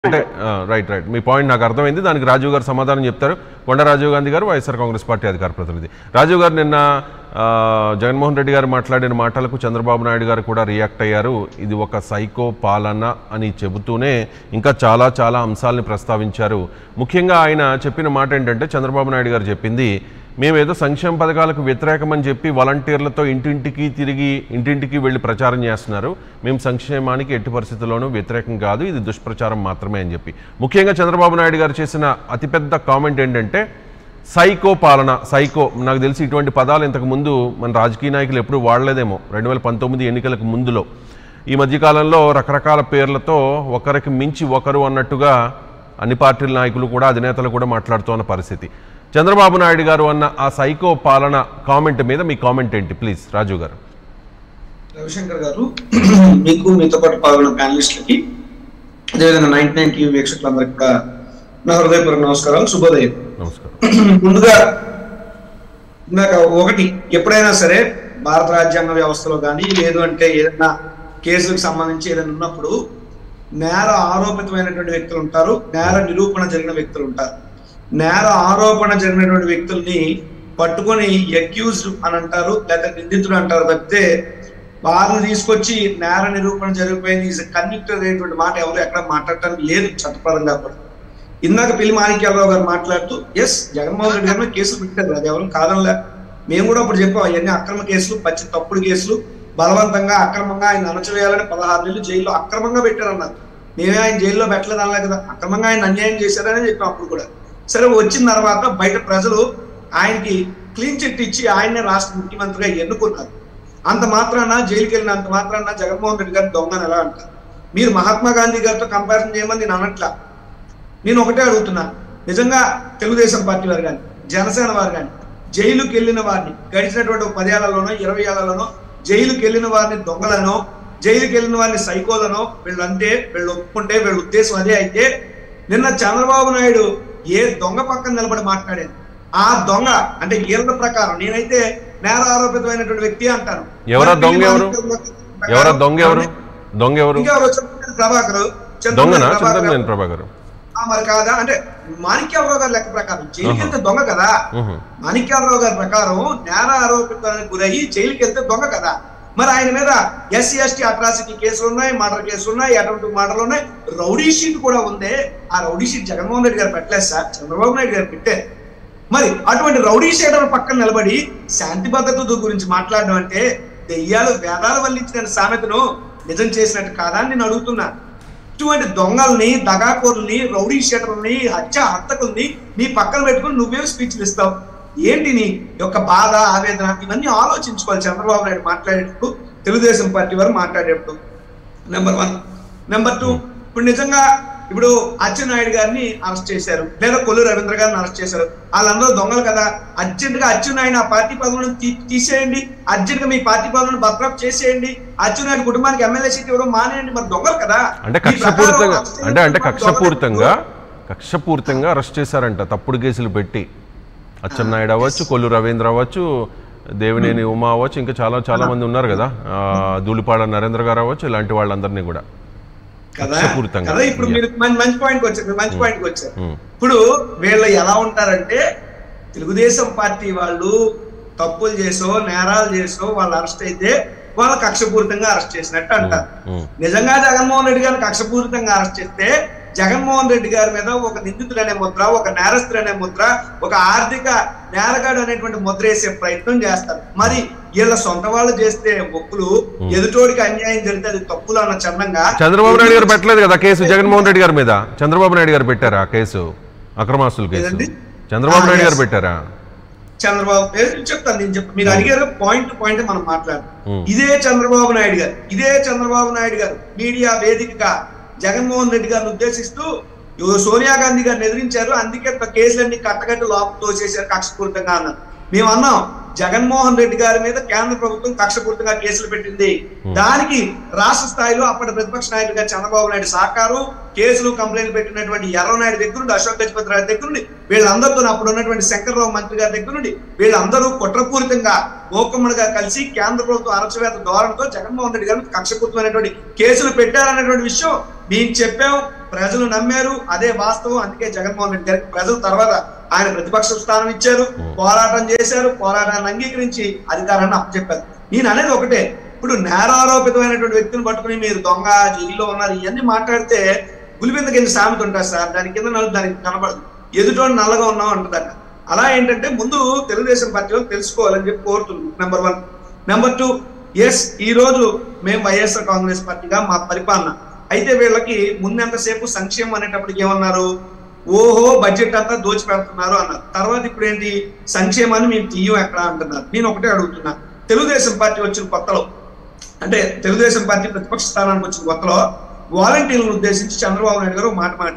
అంటే right right మీ point నాకు అర్థమైంది దానికి రాజీవ్ గారు సమాధానం చెప్తారు కొండ రాజీవ్ గాంధీ గారు వైఎస్ఆర్ కాంగ్రెస్ పార్టీ అధికార ప్రతినిధి రాజీవ్ గారు నిన్న ఆ, జగన్మోహన్ రెడ్డి గారు మాట్లాడిన మాటలకు చంద్రబాబు నాయుడు గారు కూడా రియాక్ట్ అయ్యారు ఇది ఒక సైకో పాలన అని చెబుతూనే ఇంకా చాలా చాలా అంశాలని ప్రస్తావించారు ముఖ్యంగా ఆయన చెప్పిన మాట ఏంటంటే చంద్రబాబు నాయుడు గారు చెప్పింది మేమేదో సంక్షేమ పథకాలకు వ్యతిరేకమని చెప్పి వాలంటీర్లతో ఇంటింటికి తిరిగి ఇంటింటికి వెళ్ళి ప్రచారం చేస్తున్నారు మేము సంక్షేమానికి ఎట్టి పరిస్థితుల్లోనూ వ్యతిరేకం కాదు ఇది దుష్ప్రచారం మాత్రమే అని చెప్పి ముఖ్యంగా చంద్రబాబు నాయుడు గారు చేసిన అతిపెద్ద కామెంట్ ఏంటంటే సైకో పాలన సైకో నాకు తెలిసి ఇటువంటి పదాలు ఇంతకు ముందు మన రాజకీయ నాయకులు ఎప్పుడూ వాడలేదేమో రెండు వేల పంతొమ్మిది ఎన్నికలకు ముందులో ఈ మధ్యకాలంలో రకరకాల పేర్లతో ఒకరికి మించి ఒకరు అన్నట్టుగా అన్ని పార్టీల నాయకులు కూడా అధినేతలు కూడా మాట్లాడుతున్న పరిస్థితి చంద్రబాబు నాయుడు గారు అన్న ఆ సైకో పాలన కామెంట్ మీద మీ కామెంట్ ఏంటి ప్లీజ్ రాజు గారు రవిశంకర్ గారు మీకు మీతో పాటు పాల్గొన్న ప్యానలిస్టులకి అదేవిధంగా నైన్టీ నైన్ టీవీ వీక్షకులందరికీ కూడా నా హృదయపూర్వక నమస్కారాలు శుభోదయం నమస్కారం ముందుగా ఇందాక ఒకటి ఎప్పుడైనా సరే భారత రాజ్యాంగ వ్యవస్థలో కానీ లేదు అంటే ఏదైనా కేసులకు సంబంధించి ఏదైనా ఉన్నప్పుడు నేర ఆరోపితమైనటువంటి వ్యక్తులు ఉంటారు నేర నిరూపణ జరిగిన వ్యక్తులు ఉంటారు నేర ఆరోపణ జరిగినటువంటి వ్యక్తుల్ని పట్టుకొని అక్యూజ్డ్ అని అంటారు లేదా నిందితుడు అంటారు తప్పితే వారిని తీసుకొచ్చి నేర నిరూపణ జరిగిపోయింది ఈజ్ కన్విక్టెడ్ అనేటువంటి మాట ఎవరు ఎక్కడ మాట్లాడటానికి లేదు చట్టపరంగా కూడా ఇందాక పిల్లి మాణిక్యాలరావు గారు మాట్లాడుతూ ఎస్ జగన్మోహన్ రెడ్డి గారి మీద కేసులు పెట్టారు అది ఎవరు కాదనలే మేము కూడా అప్పుడు చెప్పాం అవన్నీ అక్రమ కేసులు పచ్చి తప్పుడు కేసులు బలవంతంగా అక్రమంగా ఆయన అణచివేయాలని పదహారు నెలలు జైల్లో అక్రమంగా పెట్టారన్నారు మేమే ఆయన జైల్లో పెట్టలేదు అనలే కదా అక్రమంగా ఆయన అన్యాయం చేశారని చెప్పాం అప్పుడు కూడా సరే వచ్చిన తర్వాత బయట ప్రజలు ఆయనకి క్లీన్ చిట్ ఇచ్చి ఆయన్నే రాష్ట్ర ముఖ్యమంత్రిగా ఎన్నుకున్నారు అంత మాత్రాన జైలుకి వెళ్ళిన అంత మాత్రాన జగన్మోహన్ రెడ్డి గారు దొంగని ఎలా అంటారు మీరు మహాత్మా గాంధీ గారితో కంపారిజన్ చేయమని నేను అనట్లా నేను ఒకటే అడుగుతున్నా నిజంగా తెలుగుదేశం పార్టీ వారు కానీ జనసేన వారు కానీ జైలుకి వెళ్ళిన వారిని గడిచినటువంటి ఒక పదేళ్లలోనో ఇరవై ఏళ్లలోనో జైలుకి వెళ్ళిన వారిని దొంగలనో జైలుకి వెళ్ళిన వారిని సైకోలనో వీళ్ళంటే వీళ్ళు ఒప్పుకుంటే వీళ్ళ ఉద్దేశం అదే అయితే నిన్న చంద్రబాబు నాయుడు ఏ దొంగ పక్కన నిలబడి మాట్లాడాడు ఆ దొంగ అంటే వీళ్ళ ప్రకారం నేనైతే నేర ఆరోపితమైనటువంటి వ్యక్తి అంటాను ఎవరా దొంగ ఎవరు? ఎవరా దొంగ ఎవరు దొంగ ఎవరు ఇంకా ఎవరో చంద్రబాబు ప్రభాకర్ దొంగనా చంద్రబాబు ప్రభాకర్ చంద్రబాబు ప్రభాకర్ ఆ, మరి కాదా అంటే మాణిక్యాలరావు గారి లెక్క ప్రకారం జైలుకి వెళ్తే దొంగ కదా మ్హూ. మాణిక్యాలరావు గారి ప్రకారం నేర ఆరోపితానికి గురయ్యి జైలుకి వెళ్తే దొంగ కదా మరి ఆయన మీద ఎస్సీ ఎస్టీ అట్రాసిటీ కేసులు ఉన్నాయి మర్డర్ కేసులు ఉన్నాయి అటువంటి మర్డర్లు ఉన్నాయి రౌడీ షీట్ కూడా ఉంది ఆ రౌడీ షీట్ జగన్మోహన్ రెడ్డి గారు పెట్టలేదు సార్ చంద్రబాబు నాయుడు గారు పెట్టారు మరి అటువంటి రౌడీ షీటర్ పక్కన నిలబడి శాంతి భద్రత గురించి మాట్లాడడం అంటే దెయ్యాలు వేదాలు వల్లించిన సామెతను నిజం చేసినట్టు కాదా అని నేను అడుగుతున్నా ఇటువంటి దొంగల్ని దగాకోరుల్ని రౌడీ షీటర్ని హత్య హంతకుల్ని నీ పక్కన పెట్టుకుని నువ్వేం స్పీచ్లు ఇస్తావు ఏంటి నీ యొక్క బాధ ఆవేదన ఇవన్నీ ఆలోచించుకోవాలి చంద్రబాబు నాయుడు మాట్లాడేటప్పుడు తెలుగుదేశం పార్టీ వారు మాట్లాడేటప్పుడు నెంబర్ వన్ నెంబర్ టూ ఇప్పుడు నిజంగా ఇప్పుడు అచ్చెన్నాయుడు గారిని అరెస్ట్ చేశారు లేదా కొల్లు రవీంద్ర గారిని అరెస్ట్ చేశారు వాళ్ళందరూ దొంగలు కదా అర్జెంట్ గా అచ్చెన్నాయుడు ఆ పార్టీ పదవులను తీ- తీసేయండి అర్జెంట్ గా మీ పార్టీ పదవులను భద్రప్ చేసేయండి అచ్చెన్నాయుడు కుటుంబానికి ఎమ్మెల్యే సీట్ ఇవ్వడం మానేయండి మరి దొంగలు కదా అంటే ఈ ప్రకారం కక్షపూరితంగా అరెస్ట్ అంటే అంటే చేసిన కక్షపూరితంగా కక్షపూరితంగా అరెస్ట్ చేశారంట తప్పుడు కేసులు పెట్టి అచ్చెన్నాయుడు అవ్వచ్చు కొల్లు రవీంద్ర అవ్వచ్చు దేవినేని ఉమా అవ్వచ్చు ఇంకా చాలా చాలా మంది ఉన్నారు కదా ఆ, ధూళిపాడ నరేంద్ర గారు అవ్వచ్చు ఇలాంటి వాళ్ళందరినీ కూడా కదా కక్షపూరితంగా. కదా ఇప్పుడు మీరు మంచి మంచి పాయింట్ వచ్చారు మంచి పాయింట్ వచ్చారు ఉమ్, ఇప్పుడు వీళ్ళు ఎలా ఉంటారంటే తెలుగుదేశం పార్టీ వాళ్ళు తప్పులు చేసో నేరాలు చేసో వాళ్ళు అరెస్ట్ అయితే వాళ్ళు కక్షపూరితంగా అరెస్ట్ చేసినట్టు అంటారు ఉమ్, నిజంగా జగన్మోహన్ రెడ్డి గారిని కక్షపూరితంగా అరెస్ట్ చేస్తే జగన్మోహన్ రెడ్డి గారి మీద ఒక నిందితుడు అనే ముద్ర ఒక నేరస్తుడు అనే ముద్ర ఒక ఆర్థిక నేరగాడు అనేటువంటి ముద్ర వేసే ప్రయత్నం చేస్తారు మరి వీళ్ళ సొంత వాళ్ళు చేస్తే ఒప్పులు ఎదుటోడికి అన్యాయం జరిగితే అది తప్పులు అన్న చందంగా చంద్రబాబు నాయుడు గారు పెట్టలేదు కదా కేసు జగన్మోహన్ రెడ్డి గారి మీద చంద్రబాబు నాయుడు గారు పెట్టారా కేసు అక్రమాస్తుల కేసు ఏదండి? చంద్రబాబు ఆ, నాయుడు గారు yes. పెట్టారా చంద్రబాబు ఏ, చెప్తాను నేను చెప్తాను మీరు అడిగారు పాయింట్ పాయింట్ మనం మాట్లాడు Hmm. ఇదే చంద్రబాబు నాయుడు గారు ఇదే చంద్రబాబు నాయుడు గారు మీడియా వేదికగా జగన్మోహన్ రెడ్డి గారిని ఉద్దేశిస్తూ ఇగో సోనియా గాంధీ గారిని ఎదిరించారు అందుకే కేసులన్నీ కట్టకట్టు లోపల తోసేశారు కక్షపూరితంగా అన్నారు మేము అన్నాం జగన్మోహన్ రెడ్డి గారి మీద కేంద్ర ప్రభుత్వం కక్షపూరితంగా కేసులు పెట్టింది దానికి రాష్ట్ర స్థాయిలో అప్పటి ప్రతిపక్ష నాయకుడిగా చంద్రబాబు నాయుడు సహకారం కేసులు కంప్లైంట్ పెట్టినటువంటి ఎర్రనాయుడు దగ్గర నుండి అశోక్ గజపతి రాజు దగ్గర నుండి వీళ్ళందరితో అప్పుడు ఉన్నటువంటి శంకర్రావు మంత్రి గారి దగ్గర నుండి వీళ్ళందరూ కుట్రపూరితంగా గోకమ్మడిగా కలిసి కేంద్ర ప్రభుత్వం అరచవేత ధోరణితో జగన్మోహన్ రెడ్డి గారి మీద కక్షపూరితమైనటువంటి కేసులు పెట్టారనేటువంటి విషయం మేము చెప్పాం ప్రజలు నమ్మారు అదే వాస్తవం అందుకే జగన్మోహన్ రెడ్డి గారికి ప్రజలు తర్వాత ఆయన ప్రతిపక్ష స్థానం ఇచ్చారు పోరాటం చేశారు పోరాటాన్ని అంగీకరించి అధికారాన్ని అప్పచెప్పారు నేను అనేది ఒకటే ఇప్పుడు నేరారోపితమైనటువంటి వ్యక్తిని పట్టుకుని మీరు దొంగ జైల్లో ఉన్నారు ఇవన్నీ మాట్లాడితే గులిబింద కింద సామెత ఉంటుంది సార్ దాని కింద నలుగు దానికి కనపడదు ఎదుటోని నల్లగా ఉన్నాం అంటదట అలా ఏంటంటే ముందు తెలుగుదేశం పార్టీ వాళ్ళు తెలుసుకోవాలని చెప్పి కోరుతున్నాం number one number two yes ఈ రోజు మేము వైఎస్ఆర్ కాంగ్రెస్ పార్టీగా మా పరిపాలన అయితే వీళ్ళకి ముందెంతసేపు సంక్షేమం అనేటప్పటికి ఏమన్నారు ఓహో బడ్జెట్ అంతా దోచి పెడుతున్నారు అన్నారు తర్వాత ఇప్పుడు ఏంటి సంక్షేమాన్ని మేము తీయం ఎక్కడ అంటున్నారు నేను ఒకటే అడుగుతున్నా తెలుగుదేశం పార్టీ వచ్చిన కొత్తలో అంటే తెలుగుదేశం పార్టీ ప్రతిపక్ష స్థానానికి వచ్చిన కొత్తలో వాలంటీర్లను ఉద్దేశించి చంద్రబాబు నాయుడు గారు ఒక మాట మాట